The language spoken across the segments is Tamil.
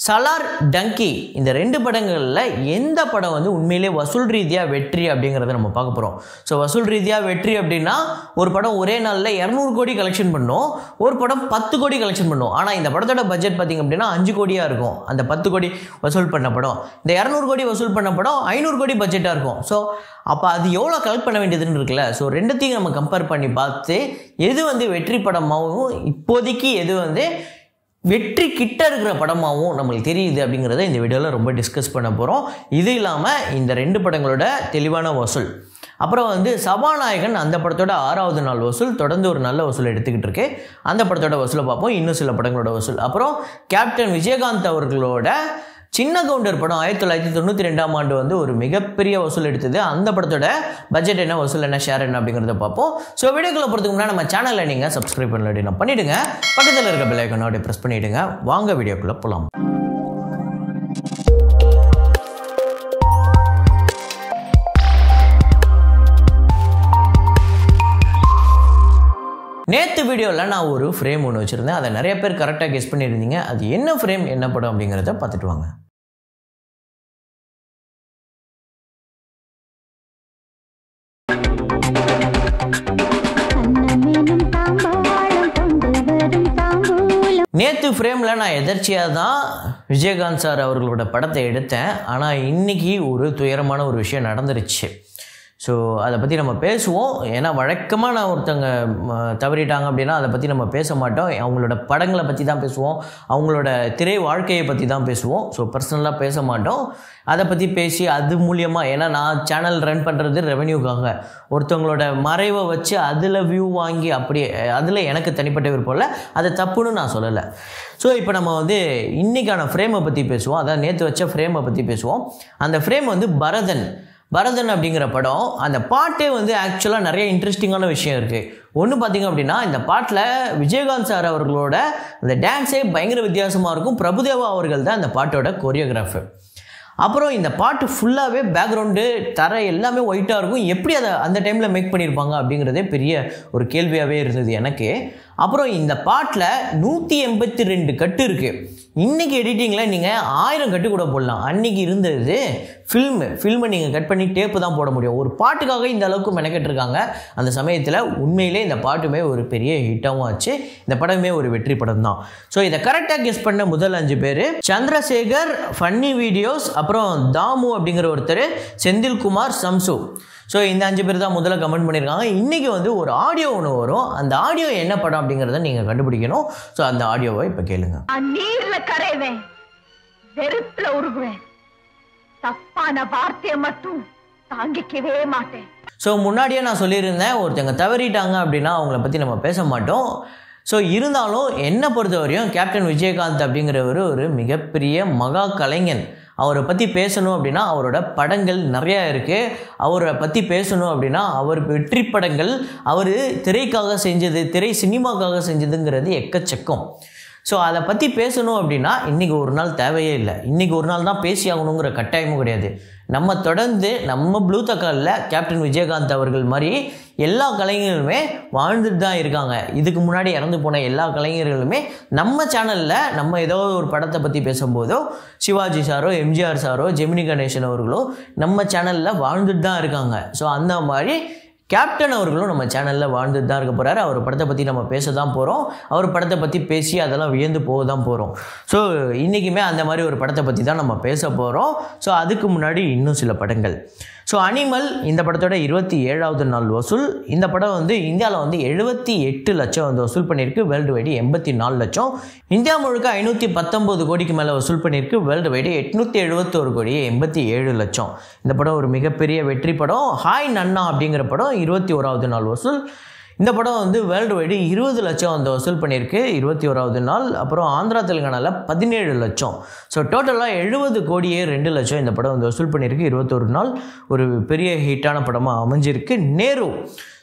சலார் டங்கி இந்த ரெண்டு படங்களில் எந்த படம் வந்து உண்மையிலே வசூல் ரீதியாக வெற்றி அப்படிங்கிறத நம்ம பார்க்க போகிறோம் ஸோ வசூல் ரீதியாக வெற்றி அப்படின்னா ஒரு படம் ஒரே நாளில் இரநூறு கோடி கலெக்ஷன் பண்ணும் ஒரு படம் பத்து கோடி கலெக்ஷன் பண்ணும் ஆனால் இந்த படத்தோட பட்ஜெட் பார்த்திங்க அப்படின்னா அஞ்சு கோடியாக இருக்கும் அந்த பத்து கோடி வசூல் பண்ண படம் இந்த இரநூறு கோடி வசூல் பண்ண படம் ஐநூறு கோடி பட்ஜெட்டாக இருக்கும் ஸோ அப்போ அது எவ்வளோ கலெக்ட் பண்ண வேண்டியதுன்னு இருக்குல்ல ஸோ ரெண்டுத்தையும் நம்ம கம்பேர் பண்ணி பார்த்து எது வந்து வெற்றி படமாகவும் இப்போதைக்கு எது வந்து வெற்றி கிட்ட இருக்கிற படமாகவும் நம்மளுக்கு தெரியுது அப்படிங்கிறத இந்த வீடியோவில் ரொம்ப டிஸ்கஸ் பண்ண போகிறோம் இது இல்லாமல் இந்த ரெண்டு படங்களோட தெளிவான வசூல் அப்புறம் வந்து சபாநாயகன் அந்த படத்தோட ஆறாவது நாள் வசூல் தொடர்ந்து ஒரு நல்ல வசூல் எடுத்துக்கிட்டு இருக்கு அந்த படத்தோட வசூலை பார்ப்போம் இன்னும் சில படங்களோட வசூல் அப்புறம் கேப்டன் விஜயகாந்த் அவர்களோட சின்ன கவுண்டர் படம் ஆயிரத்தி தொள்ளாயிரத்தி தொண்ணூற்றி ரெண்டாம் ஆண்டு வந்து ஒரு மிகப்பெரிய வசூல் எடுத்தது அந்த படத்தோட பட்ஜெட் என்ன வசூல் என்ன ஷேர் என்ன அப்படிங்கிறத பார்ப்போம் ஸோ வீடியோக்குள்ள போகிறதுக்கு முன்னாடி நம்ம சேனலில் நீங்கள் சப்ஸ்கிரைப் பண்ணல அப்படின்னா பண்ணிவிடுங்க பக்கத்தில் இருக்க பெல் ஐக்கனை அப்படியே ப்ரெஸ் பண்ணிவிடுங்க வாங்க வீடியோக்குள்ளே போகலாம் நேற்று வீடியோவில் நான் ஒரு ஃப்ரேம் ஒன்று வச்சுருந்தேன் அதை நிறைய பேர் கரெக்டாக கெஸ் பண்ணியிருந்தீங்க அது என்ன ஃப்ரேம் என்ன படம் அப்படிங்கிறத பார்த்துட்டு வாங்க அன்னமேனும் தாம்பாளம் கொண்டு வரும் தாம்பூலம் நேற்று ஃப்ரேமில் நான் எதர்ச்சியாக தான் விஜயகாந்த் சார் அவர்களோட படத்தை எடுத்தேன் ஆனால் இன்றைக்கி ஒரு துயரமான ஒரு விஷயம் நடந்துருச்சு ஸோ அதை பற்றி நம்ம பேசுவோம் ஏன்னா வழக்கமாக நான் ஒருத்தங்க ம, தவறிட்டாங்க அப்படின்னா அதை பற்றி நம்ம பேச மாட்டோம் அவங்களோட படங்களை பற்றி தான் பேசுவோம் அவங்களோட திரை வாழ்க்கையை பற்றி தான் பேசுவோம் ஸோ பர்சனலாக பேச மாட்டோம் அதை பற்றி பேசி அது மூலியமாக ஏன்னா நான் சேனல் ரன் பண்ணுறது ரெவென்யூக்காக ஒருத்தவங்களோட மறைவை வச்சு அதில் வியூ வாங்கி அப்படி அதில் எனக்கு தனிப்பட்ட விருப்பம் இல்லை அது தப்புன்னு நான் சொல்லலை ஸோ இப்போ நம்ம வந்து இன்றைக்கான ஃப்ரேமை பற்றி பேசுவோம் அதான் நேற்று வச்ச ஃப்ரேமை பற்றி பேசுவோம் அந்த ஃப்ரேம் வந்து பரதன் பரதன் அப்படிங்கிற படம் அந்த பாட்டே வந்து ஆக்சுவலாக நிறைய இன்ட்ரெஸ்டிங்கான விஷயம் இருக்குது ஒன்று பார்த்தீங்க அப்படின்னா இந்த பாட்டில் விஜயகாந்த் சார் அவர்களோட அந்த டான்ஸே பயங்கர வித்தியாசமாக இருக்கும் பிரபுதேவா அவர்கள் தான் அந்த பாட்டோட கொரியோகிராஃபர் அப்புறம் இந்த பாட்டு ஃபுல்லாகவே பேக்ரவுண்டு தர எல்லாமே ஒயிட்டாக இருக்கும் எப்படி அதை அந்த டைமில் மேக் பண்ணியிருப்பாங்க அப்படிங்கிறதே பெரிய ஒரு கேள்வியாகவே இருந்தது எனக்கு அப்புறம் இந்த பாட்டில் நூற்றி எண்பத்தி ரெண்டு கட்டு இருக்குது இன்றைக்கி எடிட்டிங்கில் நீங்கள் ஆயிரம் கட்டு கூட போடலாம் அன்றைக்கி இருந்தது ஃபில்மு ஃபில்மை நீங்கள் கட் பண்ணி டேப்பு தான் போட முடியும் ஒரு பாட்டுக்காக இந்த அளவுக்கு மெனக்கெட்டிருக்காங்க அந்த சமயத்தில் உண்மையிலே இந்த பாட்டுமே ஒரு பெரிய ஹிட்டாகவும் ஆச்சு இந்த படமே ஒரு வெற்றி படம் தான் ஸோ இதை கரெக்டாக கெஸ் பண்ண முதல் அஞ்சு பேர் சந்திரசேகர் ஃபன்னி வீடியோஸ் அப்புறம் தாமு அப்படிங்கிற ஒருத்தர் செந்தில்குமார் சம்சு ஸோ இந்த அஞ்சு பேர் தான் முதல்ல கமெண்ட் பண்ணியிருக்காங்க இன்றைக்கி வந்து ஒரு ஆடியோ ஒன்று வரும் அந்த ஆடியோ என்ன படம் அப்படிங்கிறத நீங்கள் கண்டுபிடிக்கணும் ஸோ அந்த ஆடியோவை இப்போ கேளுங்க நான் நீர்ல கரைவேன் வெறுப்புல உருகுவேன் தப்பான வார்த்தையை மட்டும் தாங்கிக்கவே மாட்டேன் ஸோ முன்னாடியே நான் சொல்லியிருந்தேன் ஒருத்தங்க தவறிட்டாங்க அப்படின்னா அவங்கள பற்றி நம்ம பேச மாட்டோம் ஸோ இருந்தாலும் என்னை பொறுத்தவரையும் கேப்டன் விஜயகாந்த் அப்படிங்கிறவர் ஒரு மிகப்பெரிய மகா கலைஞன் அவரை பற்றி பேசணும் அப்படின்னா அவரோட படங்கள் நிறையா இருக்குது அவரை பற்றி பேசணும் அப்படின்னா அவர் வெற்றி படங்கள் அவர் திரைக்காக செஞ்சது திரை சினிமாக்காக செஞ்சதுங்கிறது எக்கச்சக்கம் ஸோ அதை பற்றி பேசணும் அப்படின்னா இன்றைக்கி ஒரு நாள் தேவையே இல்லை இன்றைக்கி ஒரு நாள் தான் பேசி ஆகணுங்கிற கட்டாயமும் கிடையாது நம்ம தொடர்ந்து நம்ம ப்ளூ தக்காலில் கேப்டன் விஜயகாந்த் அவர்கள் மாதிரி எல்லா கலைஞர்களுமே வாழ்ந்துட்டு தான் இருக்காங்க இதுக்கு முன்னாடி இறந்து போன எல்லா கலைஞர்களுமே நம்ம சேனலில் நம்ம ஏதோ ஒரு படத்தை பற்றி பேசும்போதோ சிவாஜி சாரோ எம்ஜிஆர் சாரோ ஜெமினி கணேசன் அவர்களோ நம்ம சேனலில் வாழ்ந்துட்டு தான் இருக்காங்க ஸோ அந்த மாதிரி கேப்டன் அவர்களும் நம்ம சேனலில் வாழ்ந்துட்டு தான் இருக்க போகிறாரு அவர் படத்தை பற்றி நம்ம பேச தான் போகிறோம் அவர் படத்தை பற்றி பேசி அதெல்லாம் வியந்து போக தான் போகிறோம் ஸோ இன்றைக்குமே அந்த மாதிரி ஒரு படத்தை பற்றி தான் நம்ம பேச போகிறோம் ஸோ அதுக்கு முன்னாடி இன்னும் சில படங்கள் ஸோ அனிமல் இந்த படத்தோட இருபத்தி ஏழாவது நாள் வசூல் இந்த படம் வந்து இந்தியாவில் வந்து எழுபத்தி எட்டு லட்சம் வந்து வசூல் பண்ணியிருக்கு வேர்ல்டு வைடு எண்பத்தி நாலு லட்சம் இந்தியா முழுக்க ஐநூற்றி பத்தொம்போது கோடிக்கு மேலே வசூல் பண்ணியிருக்கு வேர்ல்டு வைடு எட்நூற்றி எழுபத்தோரு கோடி எண்பத்தி ஏழு லட்சம் இந்த படம் ஒரு மிகப்பெரிய வெற்றி படம் ஹாய் நன்னா அப்படிங்கிற படம் இருபத்தி ஓராவது நாள் வசூல் இந்த படம் வந்து வேர்ல்டு வைடு இருபது லட்சம் வந்து வசூல் பண்ணியிருக்கு இருபத்தி ஓராவது நாள் அப்புறம் ஆந்திரா தெலுங்கானாவில் பதினேழு லட்சம் ஸோ டோட்டலாக எழுபது கோடியே ரெண்டு லட்சம் இந்த படம் வந்து வசூல் பண்ணியிருக்கு இருபத்தொரு நாள் ஒரு பெரிய ஹிட்டான படமாக அமைஞ்சிருக்கு நேரு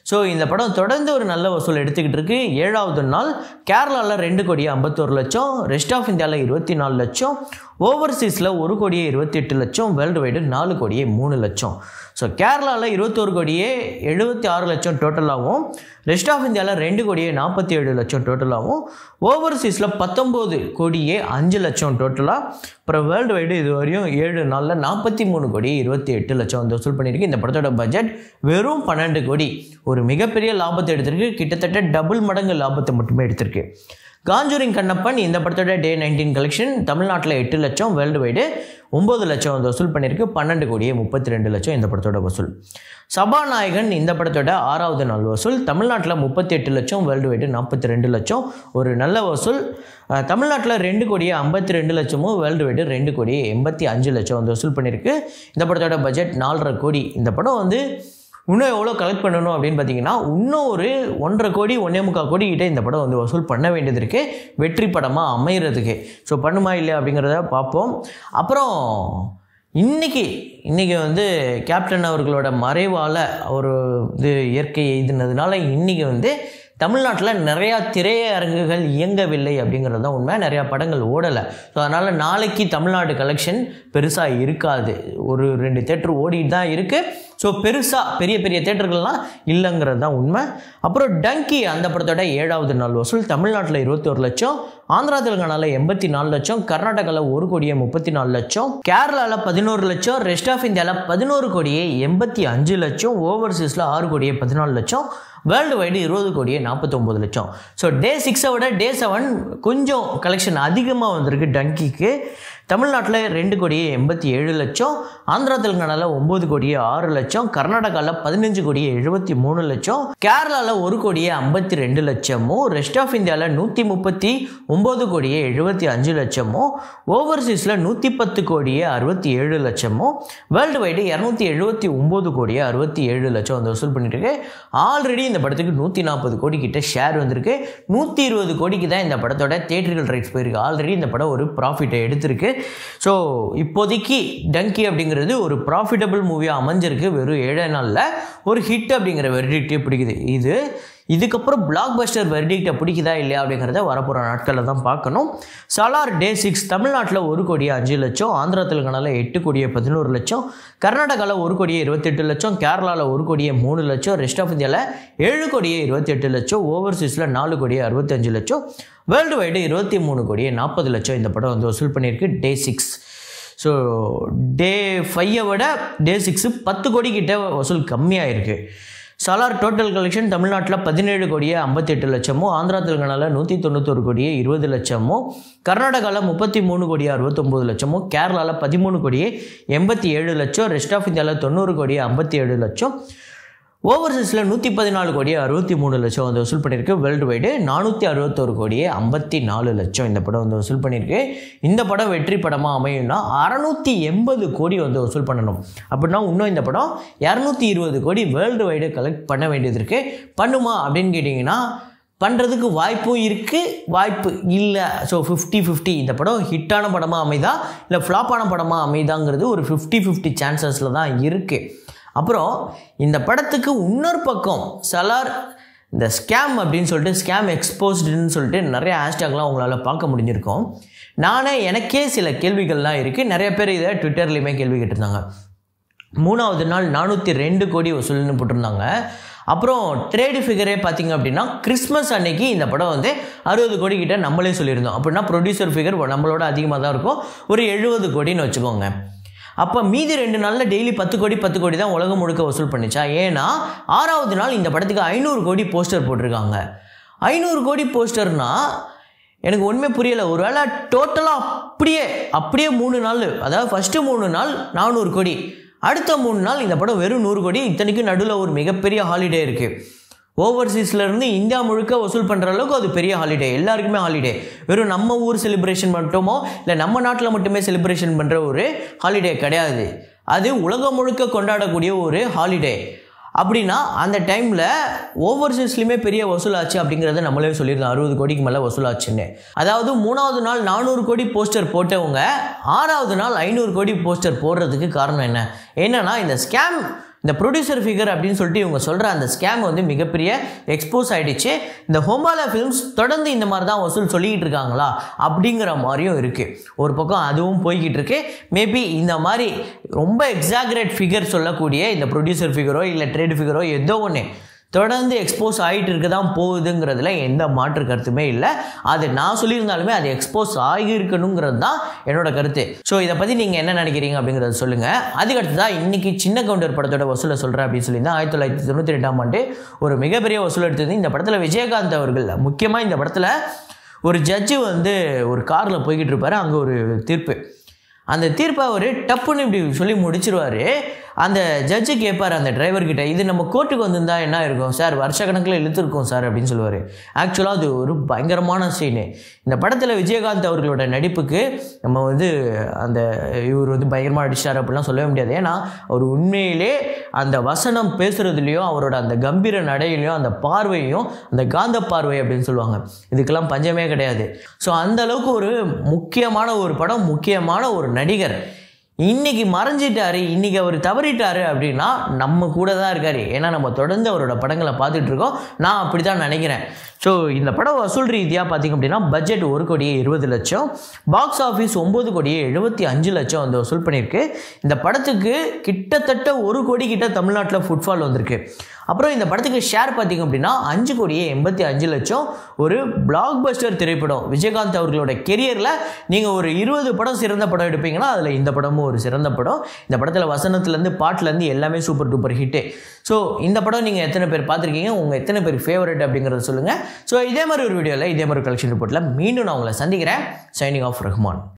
ஸோ இந்த படம் தொடர்ந்து ஒரு நல்ல வசூல் எடுத்துக்கிட்டு இருக்கு ஏழாவது நாள் கேரளாவில் ரெண்டு கோடியே ஐம்பத்தோரு லட்சம் ரெஸ்ட் ஆஃப் இந்தியாவில் இருபத்தி நாலு லட்சம் ஓவர்சீஸில் ஒரு கோடியே இருபத்தி எட்டு லட்சம் வேர்ல்டு வைடு நாலு கோடியே மூணு லட்சம் ஸோ கேரளாவில் இருபத்தோரு கோடியே எழுபத்தி ஆறு லட்சம் டோட்டலாகவும் ரெஸ்ட் ஆஃப் இந்தியாவில் ரெண்டு கோடியே நாற்பத்தி ஏழு லட்சம் டோட்டலாகவும் ஓவர்சீஸில் பத்தொம்போது கோடியே அஞ்சு லட்சம் டோட்டலாக அப்புறம் வேர்ல்டு வைடு இது வரையும் ஏழு நாளில் நாற்பத்தி மூணு கோடி இருபத்தி எட்டு லட்சம் வந்து வசூல் பண்ணியிருக்கு இந்த படத்தோட பட்ஜெட் வெறும் பன்னெண்டு கோடி ஒரு மிகப்பெரிய லாபத்தை எடுத்திருக்கு கிட்டத்தட்ட டபுள் மடங்கு லாபத்தை மட்டுமே எடுத்திருக்கு காஞ்சூரிங் கண்ணப்பன் இந்த படத்தோட டே நைன்டீன் கலெக்ஷன் தமிழ்நாட்டில் எட்டு லட்சம் வேர்ல்டு வைடு ஒம்பது லட்சம் வந்து வசூல் பண்ணியிருக்கு பன்னெண்டு கோடியே முப்பத்தி ரெண்டு லட்சம் இந்த படத்தோட வசூல் சபாநாயகன் இந்த படத்தோட ஆறாவது நாள் வசூல் தமிழ்நாட்டில் முப்பத்தி எட்டு லட்சம் வேர்ல்டு வைடு நாற்பத்தி ரெண்டு லட்சம் ஒரு நல்ல வசூல் அஹ், தமிழ்நாட்டில் ரெண்டு கோடியே ஐம்பத்தி ரெண்டு லட்சமும் வேர்ல்டு வைடு ரெண்டு கோடியே எண்பத்தி அஞ்சு லட்சம் வந்து வசூல் பண்ணியிருக்கு இந்த படத்தோட பட்ஜெட் நாலரை கோடி இந்த படம் வந்து இன்னும் எவ்வளோ கலெக்ட் பண்ணணும் அப்படின்னு பார்த்தீங்கன்னா இன்னும் ஒரு ஒன்றரை கோடி ஒன்றே முக்கால் கோடி கிட்ட இந்த படம் வந்து வசூல் பண்ண வேண்டியது இருக்கு வெற்றி படமாக அமைகிறதுக்கு ஸோ பண்ணுமா இல்லையா அப்படிங்கிறத பார்ப்போம் அப்புறம் இன்னைக்கு இன்னைக்கு வந்து கேப்டன் அவர்களோட மறைவால் ஒரு இது இயற்கை எய்தினதுனால இன்னைக்கு வந்து தமிழ்நாட்டில் நிறையா திரையரங்குகள் இயங்கவில்லை அப்படிங்கிறது தான் உண்மை நிறையா படங்கள் ஓடலை ஸோ அதனால் நாளைக்கு தமிழ்நாடு கலெக்ஷன் பெருசாக இருக்காது ஒரு ரெண்டு தேட்டர் ஓடிட்டு தான் இருக்குது ஸோ பெருசாக பெரிய பெரிய தேட்டர்கள்லாம் இல்லைங்கிறது தான் உண்மை அப்புறம் டங்கி அந்த படத்தோட ஏழாவது நாள் வசூல் தமிழ்நாட்டில் இருபத்தோரு லட்சம் ஆந்திரா தெலுங்கானாவில் எண்பத்தி நாலு லட்சம் கர்நாடகாவில் ஒரு கோடியே முப்பத்தி நாலு லட்சம் கேரளாவில் பதினோரு லட்சம் ரெஸ்ட் ஆஃப் இந்தியாவில் பதினோரு கோடியே எண்பத்தி அஞ்சு லட்சம் ஓவர்சீஸில் ஆறு கோடியே பதினாலு லட்சம் வேர்ல்டு வைடு இருபது கோடியே நாற்பத்தொம்போது லட்சம் ஸோ டே சிக்ஸை விட டே செவன் கொஞ்சம் கலெக்ஷன் அதிகமாக வந்திருக்கு டங்கிக்கு தமிழ்நாட்டில் ரெண்டு கோடியே எண்பத்தி ஏழு லட்சம் ஆந்திரா தெலுங்கானாவில் ஒம்பது கோடியே ஆறு லட்சம் கர்நாடகாவில் பதினஞ்சு கோடியே எழுபத்தி மூணு லட்சம் கேரளாவில் ஒரு கோடியே ஐம்பத்தி ரெண்டு லட்சமும் ரெஸ்ட் ஆஃப் இந்தியாவில் நூற்றி முப்பத்தி ஒம்பது கோடியே எழுபத்தி அஞ்சு லட்சமும் ஓவர்சீஸில் நூற்றி பத்து கோடியே அறுபத்தி ஏழு லட்சமும் வேர்ல்டு வைடு இரநூத்தி எழுபத்தி ஒம்பது கோடியே அறுபத்தி ஏழு லட்சம் வந்து வசூல் பண்ணிட்டு ஆல்ரெடி இந்த படத்துக்கு நூற்றி நாற்பது கோடி கிட்ட ஷேர் வந்திருக்கு நூற்றி இருபது கோடிக்கு தான் இந்த படத்தோட தேட்டர்கள் ரைட்ஸ் போயிருக்கு ஆல்ரெடி இந்த படம் ஒரு ப்ராஃபிட்டை எடுத்திருக்கு ஸோ இப்போதைக்கு டங்கி அப்படிங்கிறது ஒரு ப்ராஃபிட்டபிள் மூவியாக அமைஞ்சிருக்கு வெறும் ஏழே நாளில் ஒரு ஹிட் அப்படிங்கிற வெர்டிக்டே பிடிக்குது இது இதுக்கப்புறம் பிளாக் பஸ்டர் வெர்டிக்டை பிடிக்குதா இல்லையா அப்படிங்கிறத வரப்போகிற நாட்களில் தான் பார்க்கணும் சலார் டே சிக்ஸ் தமிழ்நாட்டில் ஒரு கோடியே அஞ்சு லட்சம் ஆந்திரா தெலுங்கானாவில் எட்டு கோடியே பதினோரு லட்சம் கர்நாடகாவில் ஒரு கோடியே இருபத்தெட்டு லட்சம் கேரளாவில் ஒரு கோடியே மூணு லட்சம் ரெஸ்ட் ஆஃப் இந்தியாவில் ஏழு கோடியே இருபத்தெட்டு லட்சம் ஓவர்சீஸில் நாலு கோடியே அறுபத்தஞ்சு லட்சம் வேர்ல்டு வைடு இருபத்தி மூணு கோடியே நாற்பது லட்சம் இந்த படம் வந்து வசூல் பண்ணியிருக்கு டே சிக்ஸ் ஸோ டே ஃபைவை விட டே சிக்ஸு பத்து கோடி கிட்ட வசூல் கம்மியாக இருக்குது சலார் டோட்டல் கலெக்ஷன் தமிழ்நாட்டில் பதினேழு கோடியே ஐம்பத்தெட்டு லட்சமும் ஆந்திரா தெலுங்கானாவில் நூற்றி தொண்ணூத்தொரு கோடியே இருபது லட்சமும் கர்நாடகாவில் முப்பத்தி மூணு கோடியே அறுபத்தொம்போது லட்சமும் கேரளாவில் பதிமூணு கோடியே எண்பத்தி ஏழு லட்சம் ரெஸ்ட் ஆஃப் இந்தியாவில் தொண்ணூறு கோடியே ஐம்பத்தி ஏழு லட்சம் ஓவர்சீஸில் நூற்றி பதினாலு கோடியே அறுபத்தி மூணு லட்சம் வந்து வசூல் பண்ணியிருக்கு வேர்ல்டு வைடு நானூற்றி அறுபத்தோரு கோடியே ஐம்பத்தி நாலு லட்சம் இந்த படம் வந்து வசூல் பண்ணியிருக்கு இந்த படம் வெற்றி படமாக அமையும்னா அறநூற்றி எண்பது கோடி வந்து வசூல் பண்ணணும் அப்படின்னா இன்னும் இந்த படம் இரநூத்தி இருபது கோடி வேர்ல்டு வைடு கலெக்ட் பண்ண வேண்டியது இருக்குது பண்ணுமா அப்படின்னு கேட்டிங்கன்னா பண்ணுறதுக்கு வாய்ப்பும் இருக்குது வாய்ப்பு இல்லை ஸோ ஃபிஃப்டி ஃபிஃப்டி இந்த படம் ஹிட்டான படமாக அமைதா இல்லை ஃப்ளாப்பான படமாக அமைதாங்கிறது ஒரு ஃபிஃப்டி ஃபிஃப்டி சான்சஸில் தான் இருக்குது அப்புறம் இந்த படத்துக்கு இன்னொரு பக்கம் சலார் இந்த ஸ்கேம் அப்படின்னு சொல்லிட்டு ஸ்கேம் எக்ஸ்போஸ்டுன்னு சொல்லிட்டு நிறைய ஹேஷ்டேக்லாம் உங்களால் பார்க்க முடிஞ்சிருக்கும் நானே எனக்கே சில கேள்விகள்லாம் இருக்குது நிறைய பேர் இதை ட்விட்டர்லேயுமே கேள்வி கேட்டிருந்தாங்க மூணாவது நாள் நானூற்றி ரெண்டு கோடி வசூல்னு போட்டிருந்தாங்க அப்புறம் ட்ரேடு ஃபிகரே பார்த்தீங்க அப்படின்னா கிறிஸ்மஸ் அன்னைக்கு இந்த படம் வந்து அறுபது கோடி கிட்ட நம்மளே சொல்லியிருந்தோம் அப்படின்னா ப்ரொடியூசர் ஃபிகர் நம்மளோட அதிகமாக தான் இருக்கும் ஒரு எழுபது கோடின்னு வச்சுக்கோங்க அப்போ மீதி ரெண்டு நாளில் டெய்லி பத்து கோடி பத்து கோடி தான் உலகம் முழுக்க வசூல் பண்ணிச்சா ஏன்னா ஆறாவது நாள் இந்த படத்துக்கு ஐநூறு கோடி போஸ்டர் போட்டிருக்காங்க ஐநூறு கோடி போஸ்டர்னா எனக்கு ஒன்றுமே புரியலை ஒருவேளை டோட்டலாக அப்படியே அப்படியே மூணு நாள் அதாவது ஃபஸ்ட்டு மூணு நாள் நானூறு கோடி அடுத்த மூணு நாள் இந்த படம் வெறும் நூறு கோடி இத்தனைக்கும் நடுவில் ஒரு மிகப்பெரிய ஹாலிடே இருக்குது ஓவர்சீஸ்லேருந்து இந்தியா முழுக்க வசூல் பண்ணுற அளவுக்கு அது பெரிய ஹாலிடே எல்லாருக்குமே ஹாலிடே வெறும் நம்ம ஊர் செலிப்ரேஷன் மட்டுமோ இல்லை நம்ம நாட்டில் மட்டுமே செலிப்ரேஷன் பண்ணுற ஒரு ஹாலிடே கிடையாது அது உலகம் முழுக்க கொண்டாடக்கூடிய ஒரு ஹாலிடே அப்படின்னா அந்த டைமில் ஓவர்சீஸ்லையுமே பெரிய வசூலாச்சு அப்படிங்கிறத நம்மளே சொல்லியிருந்தோம் அறுபது கோடிக்கு மேலே வசூலாச்சுன்னு அதாவது மூணாவது நாள் நானூறு கோடி போஸ்டர் போட்டவங்க ஆறாவது நாள் ஐநூறு கோடி போஸ்டர் போடுறதுக்கு காரணம் என்ன என்னன்னா இந்த ஸ்கேம் இந்த ப்ரொடியூசர் ஃபிகர் அப்படின்னு சொல்லிட்டு இவங்க சொல்கிற அந்த ஸ்கேம் வந்து மிகப்பெரிய எக்ஸ்போஸ் ஆயிடுச்சு இந்த ஹோமாலா ஃபிலிம்ஸ் தொடர்ந்து இந்த மாதிரி தான் வசூல் சொல்லிக்கிட்டு இருக்காங்களா அப்படிங்கிற மாதிரியும் இருக்குது ஒரு பக்கம் அதுவும் போய்கிட்டு இருக்கு மேபி இந்த மாதிரி ரொம்ப எக்ஸாகரேட் ஃபிகர் சொல்லக்கூடிய இந்த ப்ரொடியூசர் ஃபிகரோ இல்லை ட்ரேட் ஃபிகரோ ஏதோ ஒன்று தொடர்ந்து எக்ஸ்போஸ் ஆகிட்டு இருக்க தான் போகுதுங்கிறதுல எந்த மாற்று கருத்துமே இல்லை அது நான் சொல்லியிருந்தாலுமே அது எக்ஸ்போஸ் ஆகியிருக்கணுங்கிறது தான் என்னோட கருத்து ஸோ இதை பற்றி நீங்கள் என்ன நினைக்கிறீங்க அப்படிங்கிறத சொல்லுங்கள் அதுக்கடுத்து தான் இன்றைக்கி சின்ன கவுண்டர் படத்தோட வசூலை சொல்கிறேன் அப்படின்னு சொல்லியிருந்தேன் ஆயிரத்தி தொள்ளாயிரத்தி தொண்ணூற்றி ரெண்டாம் ஆண்டு ஒரு மிகப்பெரிய வசூல் எடுத்தது இந்த படத்தில் விஜயகாந்த் அவர்கள் முக்கியமாக இந்த படத்தில் ஒரு ஜட்ஜு வந்து ஒரு காரில் போய்கிட்டு இருப்பார் அங்கே ஒரு தீர்ப்பு அந்த தீர்ப்பை அவர் டப்புன்னு இப்படி சொல்லி முடிச்சிருவாரு அந்த ஜட்ஜு கேட்பார் அந்த டிரைவர்கிட்ட இது நம்ம கோர்ட்டுக்கு வந்திருந்தா என்ன இருக்கும் சார் வருஷக்கணக்கில் இழுத்துருக்கோம் சார் அப்படின்னு சொல்லுவார் ஆக்சுவலாக அது ஒரு பயங்கரமான சீனு இந்த படத்தில் விஜயகாந்த் அவர்களோட நடிப்புக்கு நம்ம வந்து அந்த இவர் வந்து பயங்கரமாக அடிச்சார் அப்படிலாம் சொல்லவே முடியாது ஏன்னா அவர் உண்மையிலே அந்த வசனம் பேசுகிறதுலையும் அவரோட அந்த கம்பீர நடையிலையும் அந்த பார்வையும் அந்த காந்த பார்வை அப்படின்னு சொல்லுவாங்க இதுக்கெல்லாம் பஞ்சமே கிடையாது ஸோ அந்த அளவுக்கு ஒரு முக்கியமான ஒரு படம் முக்கியமான ஒரு நடிகர் இன்னைக்கு மறைஞ்சிட்டாரு இன்னைக்கு அவர் தவறிட்டாரு அப்படின்னா நம்ம கூட தான் இருக்காரு ஏன்னா நம்ம தொடர்ந்து அவரோட படங்களை பார்த்துட்டு இருக்கோம் நான் அப்படி தான் நினைக்கிறேன் ஸோ இந்த படம் வசூல் ரீதியாக பார்த்தீங்க அப்படின்னா பட்ஜெட் ஒரு கோடியே இருபது லட்சம் பாக்ஸ் ஆஃபீஸ் ஒம்பது கோடியே எழுபத்தி அஞ்சு லட்சம் வந்து வசூல் பண்ணியிருக்கு இந்த படத்துக்கு கிட்டத்தட்ட ஒரு கோடி கிட்ட தமிழ்நாட்டில் ஃபுட்ஃபால் வந்திருக்கு அப்புறம் இந்த படத்துக்கு ஷேர் பார்த்தீங்க அப்படின்னா அஞ்சு கோடியே எண்பத்தி அஞ்சு லட்சம் ஒரு பிளாக் பஸ்டர் திரைப்படம் விஜயகாந்த் அவர்களோட கெரியரில் நீங்கள் ஒரு இருபது படம் சிறந்த படம் எடுப்பீங்கன்னா அதில் இந்த படமும் ஒரு சிறந்த படம் இந்த படத்தில் வசனத்துலேருந்து பாட்டிலேருந்து எல்லாமே சூப்பர் டூப்பர் ஹிட்டு ஸோ இந்த படம் நீங்கள் எத்தனை பேர் பார்த்துருக்கீங்க உங்கள் எத்தனை பேர் ஃபேவரட் அப்படிங்கிறத சொல்லுங்கள் ஸோ இதே மாதிரி ஒரு வீடியோவில் இதே மாதிரி கலெக்ஷன் ரிப்போர்ட்டில் மீண்டும் நான் உங்களை சந்திக்கிறேன் சைனிங் ஆஃப் ரஹ்மான்